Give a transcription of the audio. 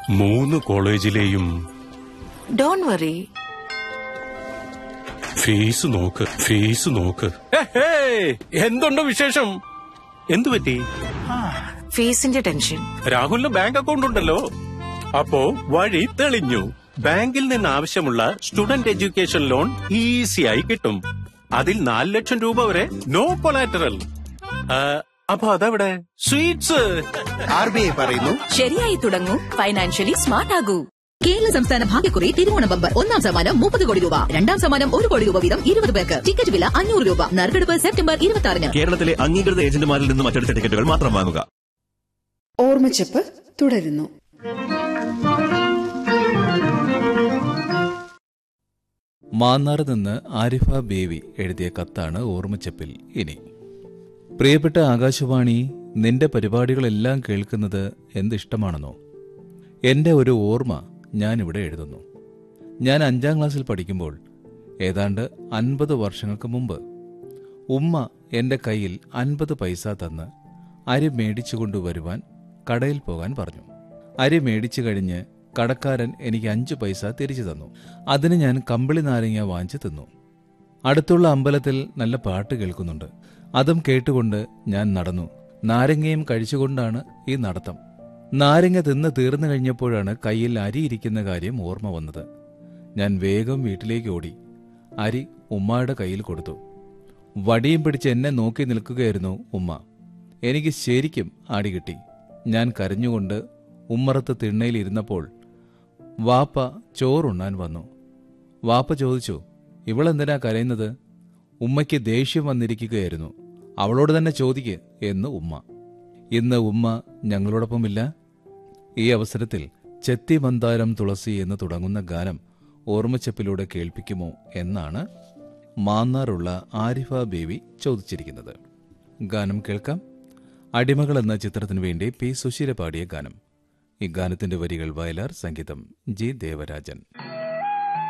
മൂന്ന് കോളേജിലെയും don't worry fees നോക്ക് ഫീസ് നോക്ക് എന്തുണ്ട് വിശേഷം എന്തു പറ്റി ഫീസിന്റെ ടെൻഷൻ രാഹുലിന് ബാങ്ക് അക്കൗണ്ട് ഉണ്ടല്ലോ അപ്പോ വഴി തെളിഞ്ഞു ബാങ്കിൽ നിന്ന് ആവശ്യമുള്ള സ്റ്റുഡന്റ് എഡ്യൂക്കേഷൻ ലോൺ ഈസിയായി കിട്ടും അതിൽ നാല് ലക്ഷം രൂപ വരെ നോ കൊളാറ്ററൽ അപ്പൊ അതെവിടെ സ്വീറ്റ്സ് ആർ ബി ഐ പറയുന്നു ശരിയായി തുടങ്ങൂ ഫൈനാൻഷ്യലി സ്മാർട്ട് ആകൂ കേരള സംസ്ഥാന ഭാഗ്യക്കുറി തിരുവോണ ബമ്പർ ഒന്നാം സമ്മാനം മുപ്പത് കോടി രൂപ രണ്ടാം സമ്മാനം ഒരു കോടി രൂപ വീതം ഇരുപത് പേർക്ക് ടിക്കറ്റ് വില അഞ്ഞൂറ് രൂപ നറുക്കെടുപ്പ് സെപ്റ്റംബർ ഇരുപത്തി ആറിന് കേരളത്തിലെ അംഗീകൃത ഏജന്റുമാരിൽ നിന്നും മറ്റെടുത്ത ടിക്കറ്റുകൾ മാത്രം വാങ്ങുക ഓർമ്മച്ചപ്പ് തുടരുന്നു മാന്നാറ് നിന്ന് ആരിഫ ബേവി എഴുതിയ കത്താണ് ഓർമ്മച്ചപ്പിൽ ഇനി പ്രിയപ്പെട്ട ആകാശവാണി നിന്റെ പരിപാടികളെല്ലാം കേൾക്കുന്നത് എന്തിഷ്ടമാണെന്നോ എന്റെ ഒരു ഓർമ്മ ഞാനിവിടെ എഴുതുന്നു ഞാൻ അഞ്ചാം ക്ലാസ്സിൽ പഠിക്കുമ്പോൾ ഏതാണ്ട് അൻപത് വർഷങ്ങൾക്ക് മുമ്പ് ഉമ്മ എന്റെ കയ്യിൽ അൻപത് പൈസ തന്ന് അരി മേടിച്ചു കൊണ്ടുവരുവാൻ കടയിൽ പോകാൻ പറഞ്ഞു അരി മേടിച്ചു കഴിഞ്ഞ് കടക്കാരൻ എനിക്ക് അഞ്ചു പൈസ തിരിച്ചു തന്നു അതിന് ഞാൻ കമ്പിളി നാരങ്ങ വാങ്ങിച്ചു തിന്നു അടുത്തുള്ള അമ്പലത്തിൽ നല്ല പാട്ട് കേൾക്കുന്നുണ്ട് അതും കേട്ടുകൊണ്ട് ഞാൻ നടന്നു നാരങ്ങയും കഴിച്ചുകൊണ്ടാണ് ഈ നടത്തം നാരങ്ങ തിന്ന് തീർന്നു കഴിഞ്ഞപ്പോഴാണ് കയ്യിൽ അരി ഇരിക്കുന്ന കാര്യം ഓർമ്മ വന്നത് ഞാൻ വേഗം വീട്ടിലേക്ക് ഓടി അരി ഉമ്മയുടെ കയ്യിൽ കൊടുത്തു വടിയും പിടിച്ച് എന്നെ നോക്കി നിൽക്കുകയായിരുന്നു ഉമ്മ എനിക്ക് ശരിക്കും ആടി കിട്ടി ഞാൻ കരഞ്ഞുകൊണ്ട് ഉമ്മറത്ത് തിണ്ണയിൽ ഇരുന്നപ്പോൾ വാപ്പ ചോറുണ്ണാൻ വന്നു വാപ്പ ചോദിച്ചു ഇവളെന്തിനാ കരയുന്നത് ഉമ്മയ്ക്ക് ദേഷ്യം വന്നിരിക്കുകയായിരുന്നു അവളോട് തന്നെ ചോദിക്ക് എന്ന് ഉമ്മ ഇന്ന് ഉമ്മ ഞങ്ങളോടൊപ്പമില്ല ഈ അവസരത്തിൽ ചെത്തി മന്ദാരം തുളസി എന്ന് തുടങ്ങുന്ന ഗാനം ഓർമ്മച്ചപ്പിലൂടെ കേൾപ്പിക്കുമോ എന്നാണ് മാന്നാറുള്ള ആരിഫ ബേബി ചോദിച്ചിരിക്കുന്നത് ഗാനം കേൾക്കാം അടിമകൾ എന്ന ചിത്രത്തിനു വേണ്ടി പി സുശീല പാടിയ ഗാനം ഈ ഗാനത്തിന്റെ വരികൾ വയലാർ സംഗീതം ജി ദേവരാജൻ